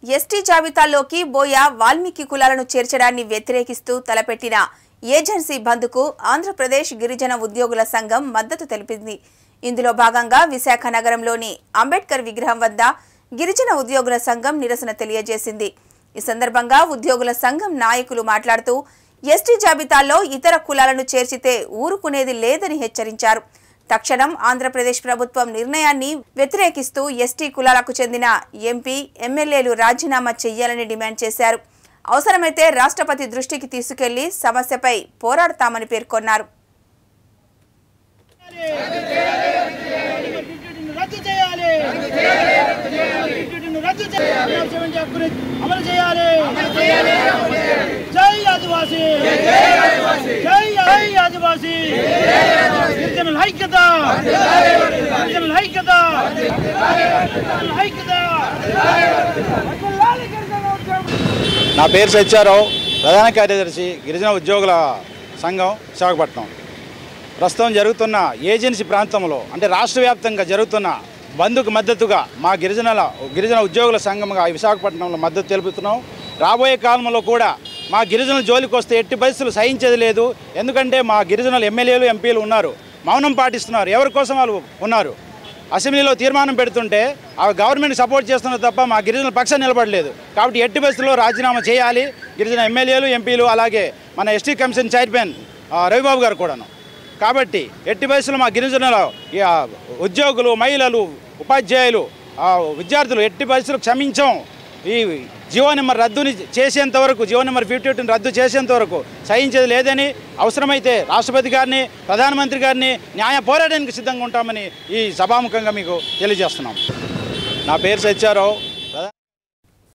ST జాబితాలోకి బోయ వాల్మీకి కులాలను చేర్చడాన్ని వ్యతిరేకిస్తూ తలపెట్టిన ఏజెన్సీ బంద్కు ఆంధ్రప్రదేశ్ గిరిజన ఉద్యోగుల సంఘం మద్దతు తెలిపింది ఇందులో భాగంగా విశాఖ నగరంలోని అంబేద్కర్ విగ్రహం వద్ద గిరిజన ఉద్యోగుల సంఘం నిరసన తెలియజేసింది ఈ సందర్భంగా ఉద్యోగుల సంఘం నాయకులు మాట్లాడుతూ ఎస్టీ జాబితాలో ఇతర కులాలను చేర్చితే ఊరుకునేది లేదని హెచ్చరించారు తక్షణం ఆంధ్రప్రదేశ్ ప్రభుత్వం నిర్ణయాన్ని వ్యతిరేకిస్తూ ఎస్టీ కులాలకు చెందిన ఎంపీ ఎమ్మెల్యేలు రాజీనామా చేయాలని డిమాండ్ చేశారు అవసరమైతే రాష్ట్రపతి దృష్టికి తీసుకెళ్లి సమస్యపై పోరాడతామని పేర్కొన్నారు టికెట్ను రద్దు చేయాలి టికెట్ను రద్దు చేయాలి సెవెంటీ హక్కుని అమలు చేయాలి జై ఆదివాసీ జై జై ఆదివాసీ గిరిజనుల ఐక్యత గిరిజనుల ఐక్యత గిరిజనుల ఐక్యత వర్ధిల్లాలి గిరిజన ఉద్యోగులు. నా పేరు సత్యారావు ప్రధాన కార్యదర్శి గిరిజన ఉద్యోగుల సంఘం విశాఖపట్నం ప్రస్తుతం జరుగుతున్న ఏజెన్సీ ప్రాంతంలో అంటే రాష్ట్ర వ్యాప్తంగా జరుగుతున్న బంధుకు మద్దతుగా మా గిరిజనుల గిరిజన ఉద్యోగుల సంఘంగా విశాఖపట్నంలో మద్దతు తెలుపుతున్నాం రాబోయే కాలంలో కూడా మా గిరిజనుల జోలికి వస్తే ఎట్టి పరిస్థితులు సహించేది లేదు ఎందుకంటే మా గిరిజనులు ఎమ్మెల్యేలు ఎంపీలు ఉన్నారు మౌనం పాటిస్తున్నారు ఎవరి కోసం వాళ్ళు ఉన్నారు అసెంబ్లీలో తీర్మానం పెడుతుంటే ఆ గవర్నమెంట్ సపోర్ట్ చేస్తున్నారు తప్ప మా గిరిజనుల పక్షం నిలబడలేదు కాబట్టి ఎట్టి పరిస్థితుల్లో రాజీనామా చేయాలి గిరిజన ఎమ్మెల్యేలు ఎంపీలు అలాగే మన ఎస్టీ కమిషన్ చైర్మన్ ఆ, రవిబాబు గారు కూడాను కాబట్టి ఎట్టి వయసులో మా గిరిజనుల ఈ, ఆ, ఉద్యోగులు మహిళలు ఉపాధ్యాయులు ఆ, విద్యార్థులు ఎట్టి పరిస్థితులు క్షమించం ఈ జీవో నెంబర్ రద్దుని చేసేంత వరకు జీవో నెంబర్ ఫిఫ్టీ టూని రద్దు చేసేంత వరకు సహించేది లేదని అవసరమైతే రాష్ట్రపతి గారిని ప్రధానమంత్రి గారిని న్యాయ పోరాటానికి సిద్ధంగా ఉంటామని ఈ సభాముఖంగా మీకు తెలియజేస్తున్నాం నా పేరు సత్యారావు